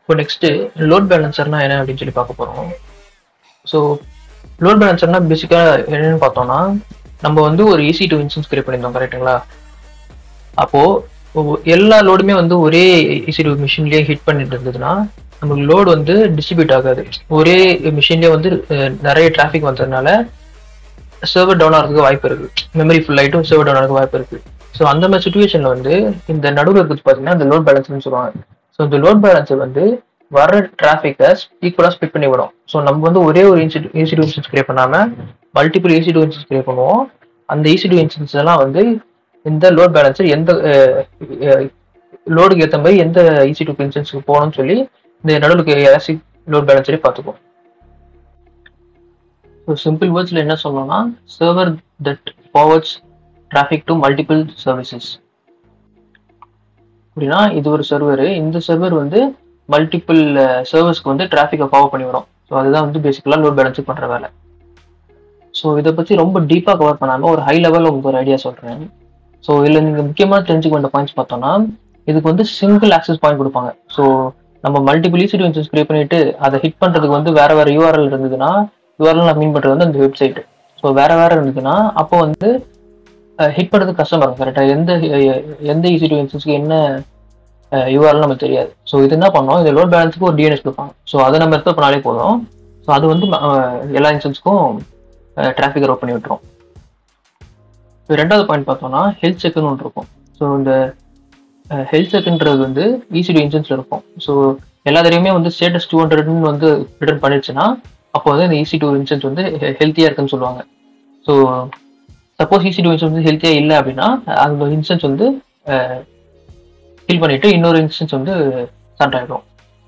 இப்போ next load பேலன்சர்னா என்ன அப்படின்னு சொல்லி பார்க்க போறோம் ஸோ லோட் பேலன்சர்னா பேசிக்கா என்னன்னு பார்த்தோம்னா நம்ம வந்து ஒரு ஈஸி டு இன்சூரன்ஸ் கிரியேட் பண்ணியிருந்தோம் கரெக்ட்டுங்களா அப்போ ஒவ்வொ- எல்லா லோடுமே வந்து ஒரே ஈஸி டு மிஷின்லயே ஹிட் பண்ணிட்டு இருந்ததுன்னா நமக்கு லோடு வந்து டிஸ்ட்ரிபியூட் ஆகாது ஒரே மிஷின்லயே வந்து அஹ், நிறைய டிராஃபிக் வந்ததுனால சர்வர் டவுன் ஆகிறதுக்கு வாய்ப்பு இருக்கு மெமரி ஃபுல் ஆயிட்டும் சர்வர் டவுன் ஆகிறதுக்கு வாய்ப்பு இருக்கு ஸோ அந்த மாதிரி சுச்சுவேஷன்ல வந்து இந்த நடுவில் இருக்கிறது பார்த்தீங்கன்னா இந்த லோட் பேலன்ஸ்னு சொல்லுவாங்க ஸோ இந்த லோட் பேலன்ஸர் வந்து வர டிராஃபிக்கை ஈக்குவலாக ஸ்பிட் பண்ணி விடும் ஸோ நம்ம வந்து ஒரே ஒரு இன்ஸ்டி ஈசி டூ இன்ஸ்டன்ஸ் கிரியேட் பண்ணாம multiple EC two instance create பண்ணுவோம் அந்த ஈசி டூ இன்ஸ்டன்ஸ் எல்லாம் வந்து இந்த லோட் பேலன்சர் எந்த லோடுக்கு ஏற்ற மாதிரி எந்த ஈசி டூ இன்ஸ்டன்ஸ்க்கு போகணும்னு சொல்லி இந்த நடுவுக்கு எலாஸ்டிக் லோட் பேலன்சரே பார்த்துக்கும் ஸோ சிம்பிள் வேர்ட்ஸில் என்ன சொல்லணும்னா server that forwards traffic to multiple services அப்படின்னா இது ஒரு சர்வர் இந்த சர்வர் வந்து மல்டிபிள் சர்வர்ஸ்க்கு வந்து டிராஃபிக்கை ஃபார்வர்ட் பண்ணி வரும் ஸோ அதுதான் வந்து பேசிக்கலாக லோட் பேலன்ஸ் பண்ணுற வேலை ஸோ இதை பற்றி ரொம்ப டீப்பாக கவர் பண்ணாமல் ஒரு ஹை லெவலில் உங்களுக்கு ஒரு ஐடியா சொல்கிறேன் ஸோ இதில் நீங்கள் முக்கியமாக தெரிஞ்சுக்க வேண்டிய பாயிண்ட்ஸ் பார்த்தோம்னா இதுக்கு வந்து சிங்கிள் ஆக்சஸ் பாயிண்ட் கொடுப்பாங்க ஸோ நம்ம மல்டிபிள் ஈசி இன்சஸ் கிரியேட் பண்ணிட்டு அதை ஹிட் பண்ணுறதுக்கு வந்து வேற வேற யூஆர்எல் இருந்ததுன்னா யூஆர்எல் நான் மீன் பண்ணுறது வந்து அந்த வெப்சைட் ஸோ வேற வேற இருந்ததுன்னா அப்போ வந்து ஹிட் பண்ணுறதுக்கு கஷ்டமா இருக்கும் கரெக்டாக எந்த அஹ், எந்த ஈசி டு இன்சஸ்க்கு என்ன யூஆர்எல் நமக்கு தெரியாது ஸோ இது என்ன பண்ணோம் இந்த லோட் பேலன்ஸுக்கு ஒரு டிஎன்எஸ் கொடுப்பாங்க ஸோ அதை நம்ம எடுத்து பண்ணாலே போதும் ஸோ அது வந்து அஹ், எல்லா இன்சன்ஸ்க்கும் டிராஃபிக் ரோ பண்ணி விட்டுரும் இப்போ ரெண்டாவது பாயிண்ட் பார்த்தோம்னா ஹெல்த் செக்குன்னு ஒன்று இருக்கும் ஸோ இந்த ஹெல்த் செக்குன்றது வந்து ஈசி டு இன்சூரன்ஸ்ல இருக்கும் ஸோ எல்லா தடவையுமே வந்து ஸ்டேட்டஸ் டூ ஹண்ட்ரட்னு வந்து ரிட்டர்ன் பண்ணிடுச்சுன்னா அப்போ வந்து இந்த ஈசி டூ இன்சூரன்ஸ் வந்து ஹெல்த்தியாக இருக்குன்னு சொல்லுவாங்க so suppose EC two insurance ஹெல்த்தியாக இல்லை அப்படின்னா அந்த இன்சூரன்ஸ் வந்து ஃபில் பண்ணிட்டு இன்னொரு இன்சூரன்ஸ் வந்து ஸ்டார்ட் ஆகிடும்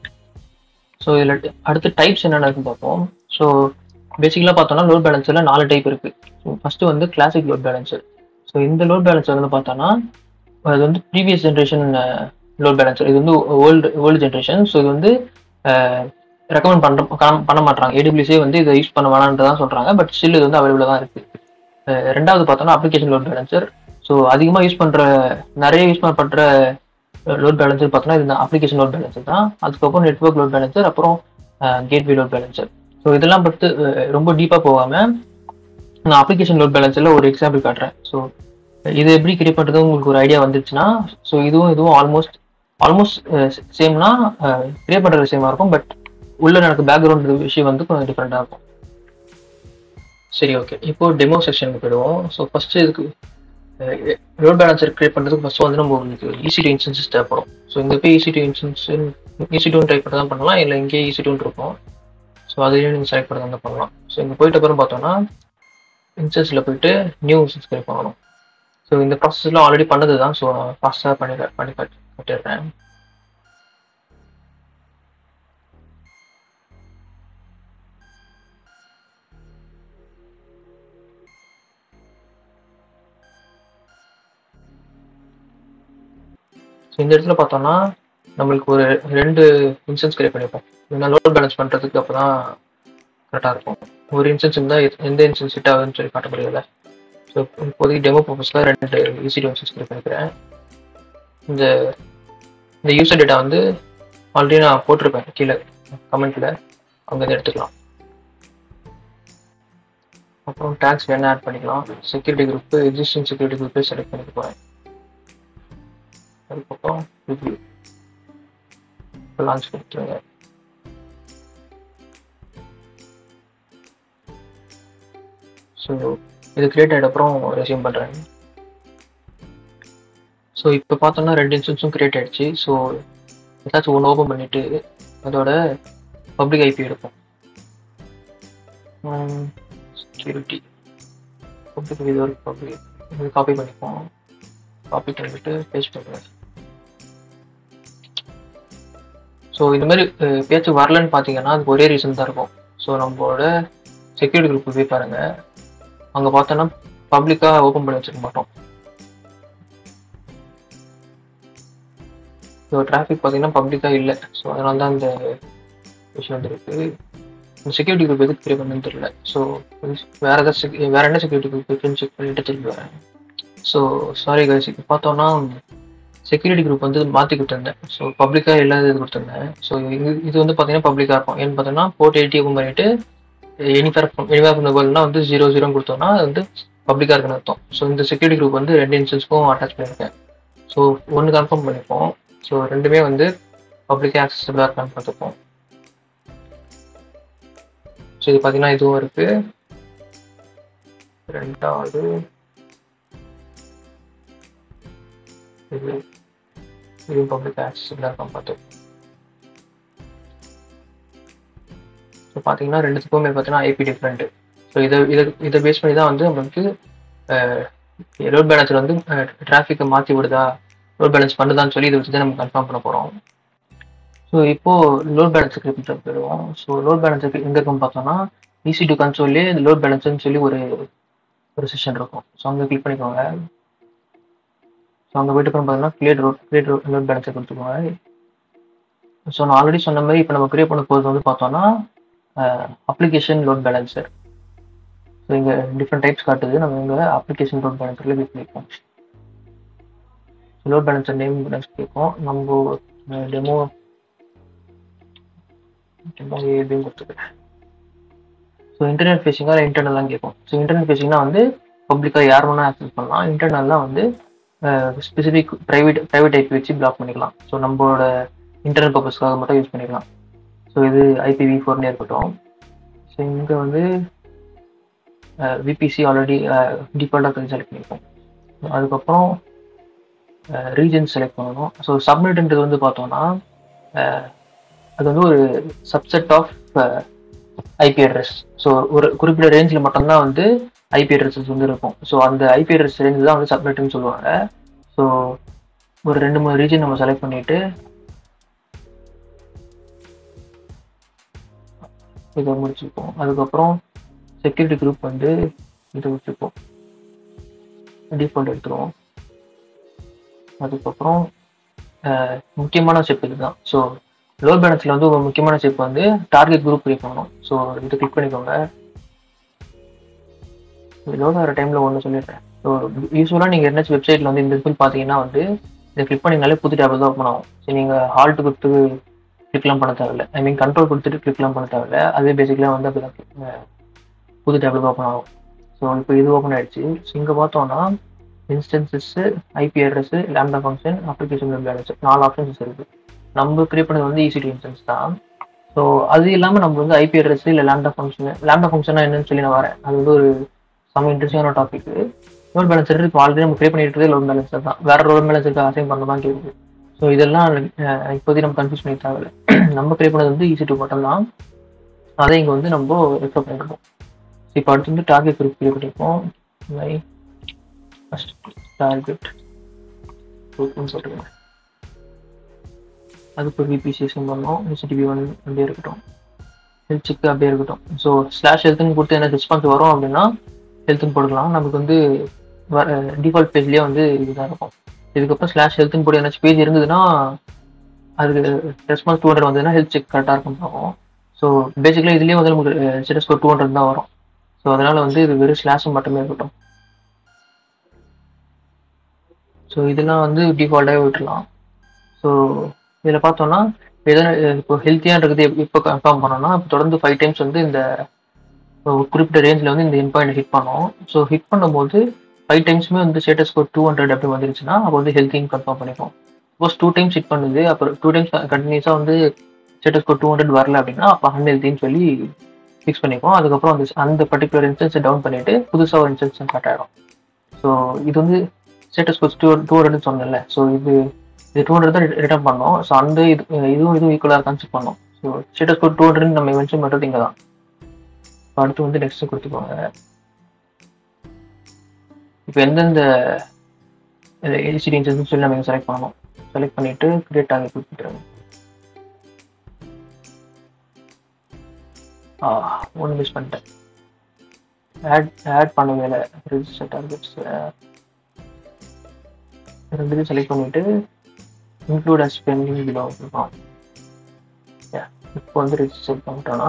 ஸோ இதில் அடுத்து டைப்ஸ் என்னென்ன இருக்குன்னு பார்ப்போம் ஸோ பேசிக்கலாக பார்த்தோம்னா லோட் பேலன்ஸில் நாலு டைப் இருக்கு ஸோ ஃபர்ஸ்ட் வந்து கிளாசிக் லோட் பேலன்சர் ஸோ இந்த லோட் பேலன்சர் வந்து பார்த்தோன்னா அது வந்து ப்ரீவியஸ் ஜென்ரேஷன் லோட் பேலன்சர் இது வந்து ஓல்டு ஓல்டு ஜென்ரேஷன் ஸோ இது வந்து ரெக்கமெண்ட் பண்ண பண்ண- பண்ண மாட்டாங்க ஏடபிள்யூஸே வந்து இதை யூஸ் பண்ண வேணான்ட்டு தான் சொல்றாங்க பட் ஸ்டில் இது வந்து அவைலபிளாக தான் இருக்கு அஹ் ரெண்டாவது பார்த்தோம்னா அப்ளிகேஷன் லோட் பேலன்சர் ஸோ அதிகமாக யூஸ் பண்ற நிறைய யூஸ் பண்ணப்படுற லோட் பேலன்சர் பார்த்தோம்னா இது அப்ளிகேஷன் லோட் பேலன்சர் தான் அதுக்கப்புறம் நெட்வொர்க் லோட் பேலன்சர் அப்புறம் கேட்வே லோட் பேலன்சர் ஸோ இதெல்லாம் படுத்து அஹ் ரொம்ப டீப்பாக போகாம நான் அப்ளிகேஷன் லோட் பேலன்ஸில் ஒரு எக்ஸாம்பிள் காட்டுறேன் ஸோ இது எப்படி கிரியேட் பண்ணுறது உங்களுக்கு ஒரு ஐடியா வந்துச்சுன்னா ஸோ இதுவும் இதுவும் ஆல்மோஸ்ட் ஆல்மோஸ்ட் சேம்னா கிரியேட் பண்ணுறது சேமாக இருக்கும் பட் உள்ள நடக்க பேக்ரவுண்ட் விஷயம் வந்து கொஞ்சம் டிஃப்ரெண்ட்டாக இருக்கும் சரி ஓகே இப்போ டெமோ செக்ஷனுக்கு போயிடுவோம் ஸோ ஃபர்ஸ்ட் இதுக்கு லோட் பேலன்சர் கிரியேட் பண்ணுறதுக்கு ஃபர்ஸ்ட் வந்து நம்ம உங்களுக்கு ஈஸி டு இன்சன்சஸ் தேவைப்படும் ஸோ இங்கே போய் ஈஸி டு இன்சன்ஸ் ஈஸி டூன் டைப் பண்ணி தான் பண்ணலாம் இல்லை இங்கேயே ஈஸி டூன் இருக்கும் ஸோ அதையும் நீங்கள் செலக்ட் பண்ணி தான் பண்ணலாம் ஸோ இங்கே போயிட்ட அப்புறம் பார்த்தோம்னா இன்சன்ஸில் போயிட்டு நியூ இன்சன்ஸ் கிரியேட் பண்ணணும் ஸோ இந்த ப்ராசஸ்லாம் ஆல்ரெடி பண்ணது தான் ஸோ நான் ஃபாஸ்ட்டாக பண்ணி கட்- பண்ணி கட் கட்டிடுறேன் ஸோ இந்த இடத்துல பார்த்தோம்னா நம்மளுக்கு ஒரு ரெண்டு இன்சன்ஸ் கிரியேட் பண்ணிப்போம் ஏன்னா லோட் பேலன்ஸ் பண்ணுறதுக்கு அப்போ தான் கரெக்டாக இருக்கும் ஒரு இன்சன்ஸ் இருந்தால் எந்த இன்சன்ஸ் ஹிட் ஆகுதுன்னு சொல்லி காட்ட முடியல ஸோ இப்போதைக்கு டெமோ பர்பஸ்க்காக ரெண்டு ஈஸி இன்சன்ஸ் கிரியேட் பண்ணிக்கிறேன் இந்த இந்த யூசர் டேட்டா வந்து ஆல்ரெடி நான் போட்டிருப்பேன் கீழே கமெண்ட்டில் அங்கேருந்து எடுத்துக்கலாம் அப்புறம் டேக்ஸ் வேணா ஆட் பண்ணிக்கலாம் செக்யூரிட்டி குரூப் எக்ஸிஸ்டிங் செக்யூரிட்டி குரூப்பே செலக்ட் பண்ணிக்க போகிறேன் அதுக்கப்புறம் ரிவ்யூ லான்ச் கொடுத்துருங்க ஸோ இது கிரியேட் ஆகிட்ட அப்புறம் ரெசியூம் பண்ணுறேன் ஸோ இப்போ பார்த்தோம்னா ரெண்டு இன்ஸ்டன்ஸும் கிரியேட் ஆயிடுச்சு ஸோ ஏதாச்சும் ஒன்று ஓப்பன் பண்ணிட்டு அதோட பப்ளிக் ஐபி எடுப்போம் செக்யூரிட்டி பப்ளிக் இது ஒரு பப்ளிக் இது காப்பி பண்ணிப்போம் காப்பி பண்ணிட்டு பேஸ்ட் பண்ணுறேன் ஸோ இந்த மாதிரி அஹ், பேச்சு வரலன்னு பார்த்தீங்கன்னா அதுக்கு ஒரே ரீசன் தான் இருக்கும் ஸோ நம்மளோட செக்யூரிட்டி குரூப் போய் பாருங்க அங்கே பார்த்தோன்னா பப்ளிக்காக ஓப்பன் பண்ணி வச்சிருக்க மாட்டோம் ஸோ டிராஃபிக் பார்த்தீங்கன்னா பப்ளிக்காக இல்லை ஸோ அதனால தான் இந்த விஷயம் வந்துருக்கு இந்த செக்யூரிட்டி குரூப் எதுக்கு கிரியேட் பண்ணுன்னு தெரியல ஸோ வேற ஏதாவது sec- வேற என்ன செக்யூரிட்டி குரூப் இருக்குன்னு செக் பண்ணிட்டு திரும்பி வரேன் ஸோ சாரி கைஸ் இப்போ பார்த்தோம்னா செக்யூரிட்டி குரூப் வந்து மாற்றி கொடுத்துருந்தேன் ஸோ பப்ளிக்காக இல்லாத இது கொடுத்துருந்தேன் ஸோ இது இது வந்து பார்த்தீங்கன்னா பப்ளிக்காக இருக்கும் ஏன்னு பார்த்தீங்கன்னா போர்ட் எயிட்டி ஓப்பன் பண்ணிட்டு எனிஃபேர் எனிஃபேர் ஃப்ரம் வேர்ல்ட்னா வந்து ஜீரோ ஜீரோ கொடுத்தோம்னா அது வந்து பப்ளிக்காக இருக்குன்னு அர்த்தம் ஸோ இந்த செக்யூரிட்டி குரூப் வந்து ரெண்டு இன்ஸ்டன்ஸ்க்கும் அட்டாச் பண்ணியிருக்கேன் ஸோ ஒன்று கன்ஃபார்ம் பண்ணிப்போம் ஸோ ரெண்டுமே வந்து பப்ளிக்காக ஆக்சசபிளாக இருக்கான்னு பார்த்துப்போம் ஸோ இது பார்த்தீங்கன்னா இதுவும் இருக்கு ரெண்டாவது இது இதுவும் பப்ளிக் ஆக்சசபிளாக இருக்கான்னு பார்த்துப்போம் ஸோ பார்த்தீங்கன்னா ரெண்டுத்துக்குமே பார்த்தீங்கன்னா ஐபி டிஃப்ரெண்ட் ஸோ இதை இதை இதை பேஸ் பண்ணி தான் வந்து நம்மளுக்கு லோட் பேலன்ஸில் வந்து டிராஃபிக்கை மாற்றி விடுதா லோட் பேலன்ஸ் பண்ணுதான்னு சொல்லி இதை வச்சு தான் நம்ம கன்ஃபார்ம் பண்ண போகிறோம் ஸோ இப்போ லோட் பேலன்ஸ் ஸ்கிரிப்ட் போயிடுவோம் ஸோ லோட் பேலன்ஸ் எங்கே இருக்குன்னு பார்த்தோம்னா ஈஸி டு கன்சோல்லே லோட் பேலன்ஸ்னு சொல்லி ஒரு ஒரு செஷன் இருக்கும் ஸோ அங்கே கிளிக் பண்ணிக்கோங்க ஸோ அங்கே போயிட்டு அப்புறம் பார்த்தீங்கன்னா கிளியர் ரோட் கிளியர் லோட் பேலன்ஸை கொடுத்துக்கோங்க ஸோ நான் ஆல்ரெடி சொன்ன மாதிரி இப்போ நம்ம கிரியேட் பண்ண போகிறது வந்து பார்த்தோம்னா அப்ளிகேஷன் லோட் பேலன்சர் ஸோ இங்கே டிஃப்ரெண்ட் டைப்ஸ் காட்டுது நம்ம இங்கே அப்ளிகேஷன் லோட் பேலன்சரில் கிளிக் பண்ணிப்போம் லோட் பேலன்சர் நேம் நெக்ஸ்ட் கேட்கும் நம்ம டெமோ டெமோ ஏபின்னு கொடுத்துருக்கேன் ஸோ இன்டர்நெட் ஃபேஸிங்காக இன்டர்னல்லாம் கேட்கும் ஸோ இன்டர்நெட் ஃபேஸிங்னா வந்து பப்ளிக்காக யார் வேணால் ஆக்சஸ் பண்ணலாம் இன்டர்னல்லாம் வந்து ஸ்பெசிஃபிக் ப்ரைவேட் ப்ரைவேட் ஐபி வச்சு பிளாக் பண்ணிக்கலாம் ஸோ நம்மளோட இன்டர்னல் பர்பஸ்க்காக மட்டும் யூஸ் பண்ணிக்கலாம் ஸோ இது ஐபிவி ஃபோர்னே இருக்கட்டும் ஸோ இங்கே வந்து விபிசி ஆல்ரெடி டிஃபால்ட்டாக செலக்ட் பண்ணியிருக்கோம் அதுக்கப்புறம் ரீஜன் செலக்ட் பண்ணணும் ஸோ சப்நெட்ன்றது வந்து பார்த்தோம்னா அது வந்து ஒரு subset of IP address so ஒரு குறிப்பிட்ட ரேஞ்சில் மட்டும்தான் வந்து ஐபி அட்ரஸஸ் வந்து இருக்கும் ஸோ அந்த ஐபி அட்ரஸ் ரேஞ்ச் தான் வந்து சப்நெட்னு சொல்லுவாங்க ஸோ ஒரு ரெண்டு மூணு ரீஜன் நம்ம செலக்ட் பண்ணிட்டு இதை முடிச்சுப்போம் அதுக்கப்புறம் செக்யூரிட்டி குரூப் வந்து இதை வச்சுப்போம் டிஃபால்ட் எடுத்துருவோம் அதுக்கப்புறம் முக்கியமான ஸ்டெப் இதுதான் ஸோ லோட் பேலன்ஸில் வந்து ஒரு முக்கியமான ஸ்டெப் வந்து டார்கெட் குரூப் கிரியேட் பண்ணணும் ஸோ இதை கிளிக் பண்ணிக்கோங்க லோட் ஆகிற டைமில் ஒன்று சொல்லிடுறேன் ஸோ யூஸ்வலாக நீங்கள் என்னச்சு வெப்சைட்டில் வந்து இந்த பில் பார்த்தீங்கன்னா வந்து இதை கிளிக் பண்ணிங்கனாலே புது டேபிள் தான் ஓப்பன் ஆகும் ஸோ நீங்கள் ஹால்ட் கொடுத்து கிளிக்லாம் பண்ண தேவையில்ல ஐ மீன் கண்ட்ரோல் கொடுத்துட்டு கிளிக்லாம் பண்ண தேவையில்ல அதே பேசிக்கலாக வந்து அப்படி புது டேபிள் ஓப்பன் ஆகும் ஸோ இப்போ இது ஓப்பன் ஆயிடுச்சு ஸோ இங்கே பார்த்தோம்னா instances IP address lambda function application balance நாலு ஆப்ஷன்ஸ் இருக்குது நம்ம கிரியேட் பண்ணது வந்து ஈஸி இன்ஸ்டன்ஸ் தான் ஸோ அது இல்லாமல் நம்ம வந்து ஐபி அட்ரஸ் இல்லை லேம்டா ஃபங்க்ஷன் லேம்டா ஃபங்க்ஷனா என்னன்னு சொல்லி நான் வரேன் அது வந்து ஒரு செம்ம இன்ட்ரெஸ்டிங்கான டாபிக் லோட் பேலன்சர் இப்போ ஆல்ரெடி நம்ம கிரியேட் பண்ணிட்டு லோட் பேலன்சர் தான் வேற லோட் பேலன்ஸருக்கு அசைன் பண்ண தான் கேட்குது ஸோ இதெல்லாம் இப்போதைக்கு நம்ம கன்ஃபியூஸ் பண்ணி தேவையில்ல நம்ம கிரியேட் பண்ணது வந்து ஈஸி டூ மட்டும் தான் அதை இங்கே வந்து நம்ம ரெஃபர் பண்ணிருக்கோம் இப்போ அடுத்து வந்து டார்கெட் குரூப் கிரியேட் பண்ணியிருக்கோம் மை ஃபஸ்ட் டார்கெட் குரூப்னு சொல்லிருக்கேன் அதுக்கு ஒரு விபிசிஎஸ்எம் பண்ணோம் ஹெச்டிபி ஒன் அப்படியே இருக்கட்டும் ஹெல்த்துக்கு அப்படியே இருக்கட்டும் ஸோ ஸ்லாஷ் ஹெல்த்துன்னு கொடுத்து என்ன ரெஸ்பான்ஸ் வரும் அப்படின்னா ஹெல்த்துன்னு போட்டுக்கலாம் நமக்கு வந்து டிஃபால்ட் பேஜ்லேயே வந்து இதுதான் இருக்கும் இதுக்கப்புறம் ஸ்லாஷ் ஹெல்த்துன்னு போட்டு ஏதாச்சும் பேஜ் இருந்ததுன்னா அதுக்கு ரெஸ்பான்ஸ் டூ ஹண்ட்ரட் வந்ததுன்னா ஹெல்த் செக் கரெக்டாக இருக்கும் பார்க்கும் ஸோ பேசிக்கலாக இதுலேயே வந்து நமக்கு ஸ்டேட்டஸ் ஸ்கோர் டூ ஹண்ட்ரட் தான் வரும் ஸோ அதனால வந்து இது வெறும் ஸ்லாஷும் மட்டுமே இருக்கட்டும் ஸோ இதெல்லாம் வந்து டிஃபால்ட்டாகவே விட்டுலாம் ஸோ இதில் பார்த்தோம்னா எதனா இப்போ ஹெல்த்தியான்றது எப்போ கன்ஃபார்ம் பண்ணோம்னா இப்போ தொடர்ந்து ஃபைவ் டைம்ஸ் வந்து இந்த குறிப்பிட்ட ரேஞ்சில் வந்து இந்த என் பாயிண்ட் ஹிட் பண்ணோம் ஸோ ஹிட் பண்ணும்போது ஃபைவ் டைம்ஸுமே வந்து ஸ்டேட்டஸ் ஸ்கோர் டூ ஹண்ட்ரட் அப்படி வந்துருச்சுன்னா அப்போ வந்து ஹெல்த்தின்னு கன்ஃபார்ம் பண்ணிப்போம் சப்போஸ் டூ டைம்ஸ் ஹிட் பண்ணுது அப்புறம் டூ டைம்ஸ் கண்டினியூஸாக வந்து ஸ்டேட்டஸ் ஸ்கோர் டூ ஹண்ட்ரட் வரல அப்படின்னா அப்போ அன்ஹெல்த்தின்னு சொல்லி ஃபிக்ஸ் பண்ணிப்போம் அதுக்கப்புறம் அந்த அந்த பர்டிகுலர் இன்ஸ்டன்ஸை டவுன் பண்ணிட்டு புதுசாக ஒரு இன்ஸ்டன்ஸ் கட் ஆகிடும் ஸோ இது வந்து ஸ்டேட்டஸ் ஸ்கோர் டூ டூ ஹண்ட்ரட்னு சொன்னேன்ல ஸோ இது இது டூ ஹண்ட்ரட் தான் ரிட்டர்ன் பண்ணோம் ஸோ அந்த இது இதுவும் இதுவும் ஈக்குவலாக இருக்கான்னு செக் பண்ணோம் so status code two hundred நம்ம மென்ஷன் பண்ணுறது இங்கே தான் அடுத்து வந்து நெக்ஸ்ட் கொடுத்துக்கோங்க இப்போ எந்தெந்த எல்சிடி சொல்லி நம்ம செலக்ட் பண்ணணும் செலக்ட் பண்ணிட்டு கிரியேட் ஆகி கொடுத்துட்டுருங்க ஆ ஒன்று மிஸ் பண்ணிட்டேன் ஆட் ஆட் பண்ணவே இல்லை ரிஜிஸ்டர் டார்கெட்ஸ் ரெண்டுத்தையும் செலக்ட் பண்ணிட்டு இன்க்ளூட் அஸ் பெண்டிங் பிலோ இருக்கும் இப்போ வந்து ரிஜிஸ்டர் பண்ணிட்டோம்னா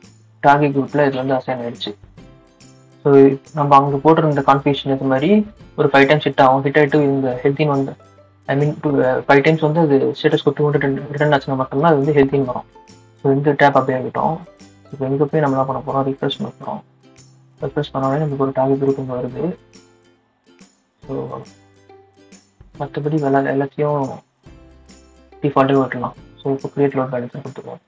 டார்கெட் குரூப்பில் இது வந்து அசைன் ஆயிடுச்சு ஸோ நம்ம அங்கே போட்டிருந்த கான்ஃபிகேஷன் இது மாதிரி ஒரு ஃபைவ் டைம்ஸ் ஹிட் ஆகும் ஹிட் ஆகிட்டு இந்த ஹெல்த்தின்னு வந்து I mean two five times வந்து அது ஸ்டேட்டஸ் டூ ஹண்ட்ரட் ரிட்டர்ன் ஆச்சுன்னா மட்டும்தான் அது வந்து ஹெல்த்தின்னு வரும் ஸோ இந்த டேப் அப்படியே ஆகிட்டோம் இப்போ இங்கே போய் நம்ம என்ன பண்ண போகிறோம் ரிஃப்ரெஷ் பண்ண போகிறோம் ரிஃப்ரெஷ் பண்ணோடனே நமக்கு ஒரு டார்கெட் இருக்கும் வருது ஸோ மற்றபடி வேலை எல்லாத்தையும் டிஃபால்ட்டே விட்டுலாம் ஸோ இப்போ கிரியேட் லோட் பேலன்ஸ் கொடுத்துருவோம்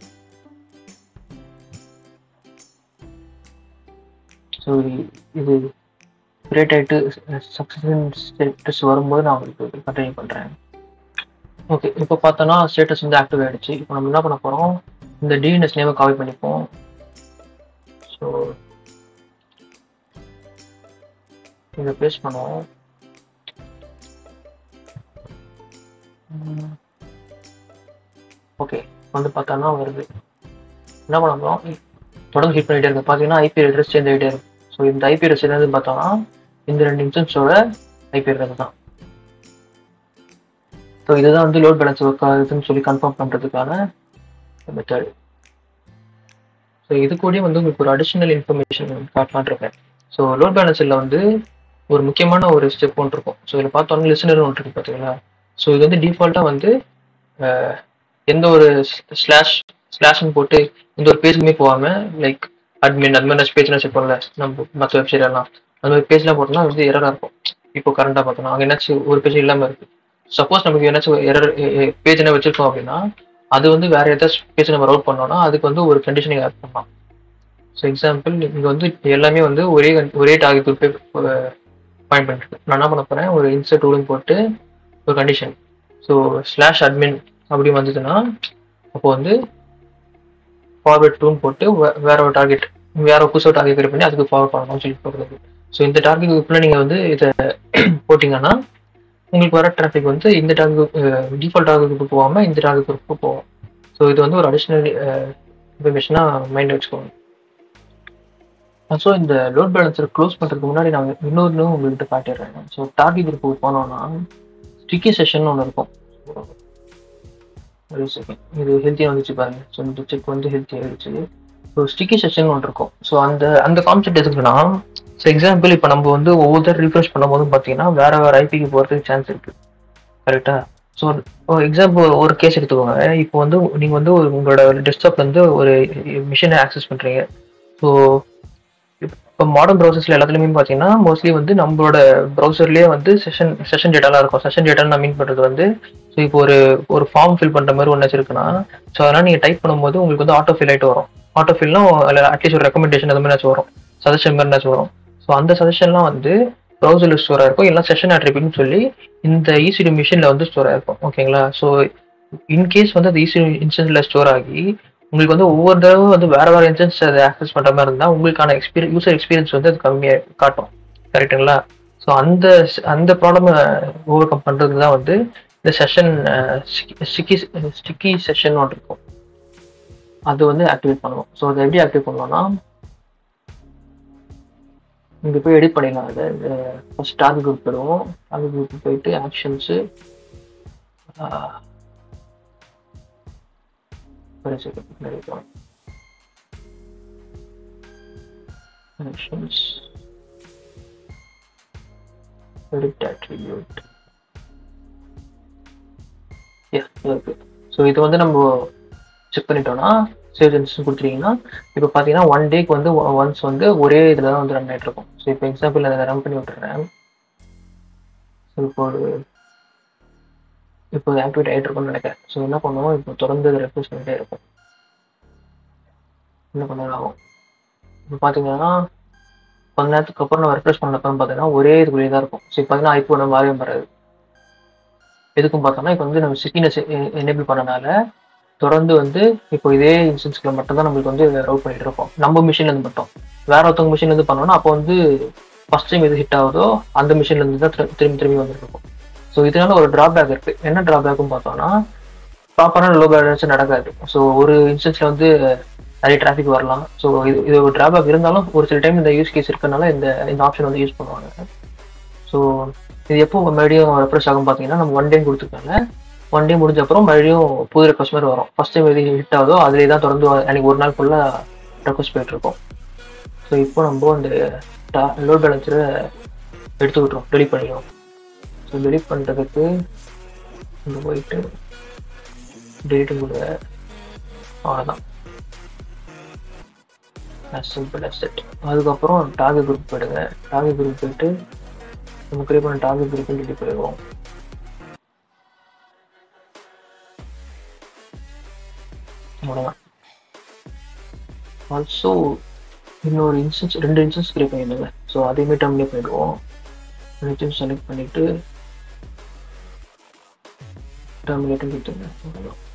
ஸோ இது கிரியேட் ஆகிட்டு சக்ஸஸ்ஃபுல் ஸ்டேட்டஸ் வரும்போது நான் உங்களுக்கு கண்டினியூ பண்ணுறேன் ஓகே இப்போ பார்த்தோன்னா ஸ்டேட்டஸ் வந்து ஆக்டிவ் ஆகிடுச்சு இப்போ நம்ம என்ன பண்ண போகிறோம் இந்த டிஎன்எஸ் நேமை காப்பி பண்ணிப்போம் ஸோ இதை பேஸ்ட் பண்ணுவோம் ஓகே வந்து பார்த்தோன்னா வருது என்ன பண்ண போகிறோம் தொடர்ந்து ஹிட் பண்ணிட்டே இருக்கு பார்த்தீங்கன்னா ஐபி அட்ரஸ் சேஞ்ச் ஆகிட்டே இருக்கும் ஸோ இந்த ஐபி அட்ரஸ் என்னது பார்த்தோம்னா இந்த ரெண்டு இன்ஸ்டன்ஸோட ஐபி அட்ரஸ் தான் ஸோ இதுதான் வந்து லோட் பேலன்ஸ் ஒர்க் ஆகுதுன்னு சொல்லி கன்ஃபார்ம் பண்ணுறதுக்கான மெத்தட் ஸோ இது கூட வந்து உங்களுக்கு ஒரு அடிஷ்னல் இன்ஃபர்மேஷன் காட்டலான் இருக்கேன் ஸோ லோட் பேலன்ஸில் வந்து ஒரு முக்கியமான ஒரு ஸ்டெப் ஒன்று இருக்கும் ஸோ இதில் பார்த்தோன்னா லிசனர் ஒன்று இருக்கு பார்த்தீங்களா ஸோ இது வந்து டிஃபால்ட்டாக வந்து எந்த ஒரு ஸ்லாஷ் ஸ்லாஷ்னு போட்டு இந்த ஒரு பேஜுக்குமே போகாமல் லைக் அட்மின் அட்மின் பேஜ்லாம் செக் பண்ணல நம்ம மற்ற வெப்சைட் எல்லாம் அந்த மாதிரி பேஜ்லாம் போட்டோம்னா வந்து எரராக இருக்கும் இப்போ கரண்டாக பார்த்தோம்னா அங்கே என்னாச்சும் ஒரு பேஜ் இல்லாமல் இருக்கு சப்போஸ் நமக்கு ஏதாச்சும் எரர் பேஜ் என்ன வச்சிருக்கோம் அப்படின்னா அது வந்து வேற ஏதாச்சும் பேஜ் நம்ம ரவுட் பண்ணோம்னா அதுக்கு வந்து ஒரு கண்டிஷனிங் ஆட் பண்ணலாம் ஸோ எக்ஸாம்பிள் இங்கே வந்து எல்லாமே வந்து ஒரே ஒரே டார்கெட் குரூப்பே பாயிண்ட் பண்ணிருக்கு நான் என்ன பண்ண போகிறேன் ஒரு இன்சர்ட் ரூலிங் போட்டு ஒரு கண்டிஷன் ஸோ ஸ்லாஷ் அட்மின் அப்படி வந்ததுன்னா அப்போ வந்து ஃபார்வர்ட் டூன்னு போட்டு வேற ஒரு டார்கெட் வேற புதுசாக டார்கெட் கிரியேட் பண்ணி அதுக்கு ஃபார்வர்ட் பண்ணணும்னு சொல்லி போடுறது ஸோ இந்த டார்கெட் குரூப்பில் நீங்கள் வந்து இதை போட்டிங்கன்னா உங்களுக்கு வர டிராஃபிக் வந்து இந்த டார்கெட் டிஃபால்ட் டார்கெட் குரூப் போகாமல் இந்த டார்கெட் குரூப்புக்கு போகும் ஸோ இது வந்து ஒரு அடிஷ்னல் இன்ஃபர்மேஷனாக மைண்ட் வச்சுக்கோங்க ஸோ இந்த லோட் பேலன்ஸர் க்ளோஸ் பண்ணுறதுக்கு முன்னாடி நான் இன்னொரு உங்கள்கிட்ட காட்டிடுறேன் ஸோ டார்கெட் குரூப்புக்கு போனோம்னா ஸ்டிக்கி செஷன் ஒன்று இருக்கும் ஒரு செகண்ட் இது ஹெல்த்தியாக வந்துச்சு பாருங்க ஸோ இந்த செக் வந்து ஹெல்த்தி ஆயிடுச்சு ஸோ ஸ்டிக்கி செஷன் ஒன்று இருக்கும் ஸோ அந்த அந்த கான்செப்ட் எதுக்குன்னா ஸோ எக்ஸாம்பிள் இப்போ நம்ம வந்து ஒவ்வொருத்தர் ரீஃப்ரெஷ் பண்ணும்போது பார்த்தீங்கன்னா வேற வேற ஐபிக்கு போகிறதுக்கு சான்ஸ் இருக்கு கரெக்டா ஸோ எக்ஸாம்பிள் ஒரு கேஸ் எடுத்துக்கோங்க இப்போ வந்து நீங்கள் வந்து ஒரு உங்களோட டெஸ்க்டாப்ல இருந்து ஒரு மிஷினை ஆக்சஸ் பண்ணுறீங்க ஸோ இப்போ மாடர்ன் ப்ரௌசர்ஸ்ல எல்லாத்துலயுமே பார்த்தீங்கன்னா மோஸ்ட்லி வந்து நம்மளோட ப்ரௌசர்லேயே வந்து செஷன் செஷன் டேட்டாலாம் இருக்கும் செஷன் டேட்டா நான் மீன் பண்ணுறது வந்து ஸோ இப்போ ஒரு ஒரு ஃபார்ம் ஃபில் பண்ணுற மாதிரி ஒன்று இருக்குன்னா ஸோ அதனால் நீங்கள் டைப் பண்ணும்போது உங்களுக்கு வந்து ஆட்டோ ஃபில் ஆகிட்டு வரும் ஆட்டோ ஃபில்னா அட்லீஸ்ட் ஒரு ரெக்கமெண்டேஷன் அந்த மாதிரி வரும் சஜஷன் மாதிரி வரும் ஸோ அந்த சஜஷன்லாம் வந்து ப்ரௌசரில் ஸ்டோர் ஆயிருக்கும் இல்லை செஷன் ஆட்ரிபியூட்னு சொல்லி இந்த ஈசிடி மிஷினில் வந்து ஸ்டோர் ஆயிருக்கும் ஓகேங்களா ஸோ இன்கேஸ் வந்து அந்த ஈசிடி இன்ஸ்டன்ஸில் ஸ்டோர் ஆகி உங்களுக்கு வந்து ஒவ்வொரு தடவை வந்து வேற வேற இன்ஸ்டன்ஸ் அதை ஆக்சஸ் பண்ற மாதிரி இருந்தால் உங்களுக்கான எக்ஸ்பீரியன் யூசர் எக்ஸ்பீரியன்ஸ் வந்து அது கம்மியாக காட்டும் கரெக்டுங்களா ஸோ அந்த அந்த ப்ராப்ளம் ஓவர் கம் பண்ணுறதுக்கு தான் வந்து இந்த செஷன் ஸ்டிக்கி ஸ்டிக்கி செஷன் ஒன்று இருக்கும் அது வந்து ஆக்டிவேட் பண்ணுவோம் ஸோ அதை எப்படி ஆக்டிவேட் பண்ணுவோம்னா இங்கே போய் எடிட் பண்ணிடலாம் அதை ஃபர்ஸ்ட் டார்கெட் குரூப் போயிடுவோம் டார்கெட் குரூப் போயிட்டு ஆக்ஷன்ஸு ஒரு செகண்ட் நினைக்கிறோம் actions edit attribute yeah இருக்கு ஸோ இது வந்து நம்ம செக் பண்ணிட்டோம்னா சேவ் இன்ஸ்டன் கொடுத்துட்டீங்கன்னா இப்போ பார்த்தீங்கன்னா ஒன் டேக்கு வந்து ஒன்ஸ் வந்து ஒரே இதில் தான் வந்து ரன் ஆகிட்டு இருக்கும் ஸோ இப்போ எக்ஸாம்பிள் அதை ரன் பண்ணி விட்டுறேன் ஸோ இப்போ ஒரு இப்போ ஆக்டிவேட் ஆகிட்டு இருக்கும்னு நினைக்கிறேன் ஸோ என்ன பண்ணுவோம் இப்போ தொடர்ந்து அதை ரெஃப்ரெஷ் பண்ணிட்டே இருக்கும் என்ன பண்ண ஆகும் இப்போ பார்த்தீங்கன்னா கொஞ்ச நேரத்துக்கு அப்புறம் நம்ம ரெஃப்ரெஷ் பண்ணப்பறம் பார்த்தீங்கன்னா ஒரே இதுக்குள்ளே தான் இருக்கும் ஸோ இப்போ பார்த்தீங்கன்னா ஐபோ நம்ம மாறவே மாறாது எதுக்கும் பார்த்தோம்னா இப்போ வந்து நம்ம சிட்டினஸ் எனேபிள் பண்ணனால தொடர்ந்து வந்து இப்போ இதே இன்ஸ்டன்ஸ்ல மட்டும் தான் நம்மளுக்கு வந்து ரவுட் பண்ணிட்டு இருக்கோம் நம்ம மிஷின்ல இருந்து மட்டும் வேற ஒருத்தவங்க மிஷின்ல இருந்து பண்ணோம்னா அப்போ வந்து ஃபர்ஸ்ட் டைம் எது ஹிட் ஆகுதோ அந்த மிஷின்ல இருந்து தான் திரும்பி திரும்பி வந்துட்டு இருக்கும் ஸோ இதனால ஒரு டிராபேக் இருக்கு என்ன டிராபேக்னு பார்த்தோம்னா ப்ராப்பரான லோ பேலன்ஸ் நடக்காது ஸோ ஒரு இன்ஸ்டன்ஸ்ல வந்து நிறைய டிராஃபிக் வரலாம் ஸோ இது இது ஒரு டிராபேக் இருந்தாலும் ஒரு சில டைம் இந்த யூஸ் கேஸ் இருக்கனால இந்த இந்த ஆப்ஷன் வந்து யூஸ் பண்ணுவாங்க ஸோ இது எப்போ மறுபடியும் ரெஃப்ரெஷ் ஆகும் பார்த்தீங்கன்னா நம்ம ஒன் டைம் கொடுத்துருக்காங்க ஒன் டே முடிஞ்ச அப்புறம் மறுபடியும் புது ரெக்வஸ்ட் மாதிரி வரும் ஃபர்ஸ்ட் டைம் எது ஹிட் ஆகுதோ அதிலே தான் தொடர்ந்து அன்னைக்கு ஒரு நாள் ஃபுல்லாக ரெக்வஸ்ட் போயிட்டு இருக்கோம் ஸோ இப்போ நம்ம அந்த லோட் பேலன்ஸில் எடுத்து விட்டுரும் டெலிட் பண்ணிடுவோம் ஸோ டெலிட் பண்ணுறதுக்கு இங்கே போயிட்டு டெலிட் கொடுங்க அவ்வளோதான் சிம்பிள் செட் அதுக்கப்புறம் டார்கெட் குரூப் போயிடுங்க டார்கெட் குரூப் போயிட்டு நம்ம கிரியேட் பண்ண டார்கெட் குரூப் டெலிட் பண்ணிடுவோம் அவ்வளோதான் ஆல்சோ இன்னொரு இன்ஸ்டன்ஸ் ரெண்டு இன்ஸ்டன்ஸ் கிரியேட் பண்ணிடுங்க ஸோ அதையுமே டெர்மினேட் பண்ணிடுவோம் ரெண்டுத்தையும் செலக்ட் பண்ணிட்டு டெர்மினேட்டும் கொடுத்துருங்க அவ்வளோதான்